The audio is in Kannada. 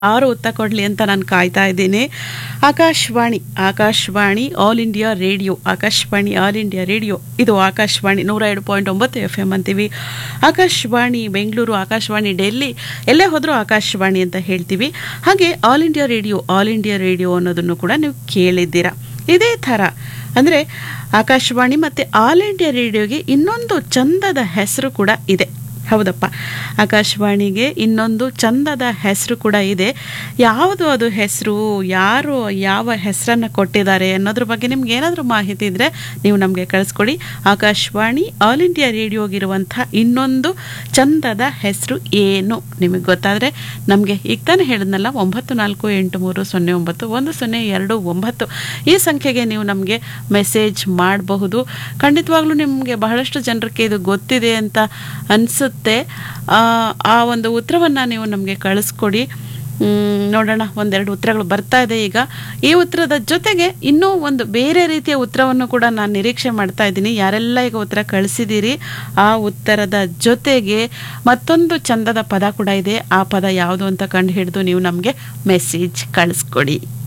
ಯಾರು ಉತ್ತರ ಕೊಡಲಿ ಅಂತ ನಾನು ಕಾಯ್ತಾ ಇದ್ದೀನಿ Akashvani Akashvani all India radio Akashvani all India radio ಇದು ಆಕಾಶವಾಣಿ ನೂರ ಎರಡು ಪಾಯಿಂಟ್ ಒಂಬತ್ತು ಎಫ್ ಎಮ್ ಅಂತೀವಿ ಆಕಾಶವಾಣಿ ಬೆಂಗಳೂರು ಆಕಾಶವಾಣಿ ಡೆಲ್ಲಿ ಎಲ್ಲೇ ಹೋದರೂ ಆಕಾಶವಾಣಿ ಅಂತ ಹೇಳ್ತೀವಿ ಹಾಗೆ all India radio all India radio ಅನ್ನೋದನ್ನು ಕೂಡ ನೀವು ಕೇಳಿದ್ದೀರಾ ಇದೇ ಥರ ಅಂದರೆ ಆಕಾಶವಾಣಿ ಮತ್ತು ಆಲ್ ಇಂಡಿಯಾ ರೇಡಿಯೋಗೆ ಇನ್ನೊಂದು ಚಂದದ ಹೆಸರು ಕೂಡ ಇದೆ ಹೌದಪ್ಪ ಆಕಾಶವಾಣಿಗೆ ಇನ್ನೊಂದು ಚಂದದ ಹೆಸರು ಕೂಡ ಇದೆ ಯಾವುದು ಅದು ಹೆಸರು ಯಾರು ಯಾವ ಹೆಸರನ್ನು ಕೊಟ್ಟಿದ್ದಾರೆ ಅನ್ನೋದ್ರ ಬಗ್ಗೆ ನಿಮ್ಗೆ ಏನಾದರೂ ಮಾಹಿತಿ ಇದ್ದರೆ ನೀವು ನಮಗೆ ಕಳಿಸ್ಕೊಡಿ ಆಕಾಶವಾಣಿ ಆಲ್ ಇಂಡಿಯಾ ರೇಡಿಯೋಗಿರುವಂಥ ಇನ್ನೊಂದು ಚಂದದ ಹೆಸರು ಏನು ನಿಮಗೆ ಗೊತ್ತಾದರೆ ನಮಗೆ ಈಗ ತಾನೇ ಹೇಳಿದ್ನಲ್ಲ ಒಂಬತ್ತು ನಾಲ್ಕು ಎಂಟು ಮೂರು ಸೊನ್ನೆ ಒಂಬತ್ತು ಒಂದು ಸೊನ್ನೆ ಎರಡು ಒಂಬತ್ತು ಈ ಸಂಖ್ಯೆಗೆ ನೀವು ನಮಗೆ ಮೆಸೇಜ್ ಮಾಡಬಹುದು ಖಂಡಿತವಾಗ್ಲೂ ನಿಮಗೆ ಬಹಳಷ್ಟು ಜನರಿಗೆ ಇದು ಗೊತ್ತಿದೆ ಅಂತ ಅನಿಸುತ್ತೆ ಆ ಒಂದು ಉತ್ತರವನ್ನು ನೀವು ನಮಗೆ ಕಳಿಸ್ಕೊಡಿ ಮ್, ನೋಡೋಣ ಒಂದೆರಡು ಉತ್ತರಗಳು ಬರ್ತಾ ಇದೆ ಈಗ ಈ ಉತ್ತರದ ಜೊತೆಗೆ ಇನ್ನೂ ಒಂದು ಬೇರೆ ರೀತಿಯ ಉತ್ತರವನ್ನು ಕೂಡ ನಾನು ನಿರೀಕ್ಷೆ ಮಾಡ್ತಾ ಇದ್ದೀನಿ ಯಾರೆಲ್ಲ ಈಗ ಉತ್ತರ ಕಳಿಸಿದ್ದೀರಿ ಆ ಉತ್ತರದ ಜೊತೆಗೆ ಮತ್ತೊಂದು ಚಂದದ ಪದ ಕೂಡ ಇದೆ ಆ ಪದ ಯಾವುದು ಅಂತ ಕಂಡು ಹಿಡಿದು ನೀವು ನಮಗೆ ಮೆಸೇಜ್ ಕಳಿಸ್ಕೊಡಿ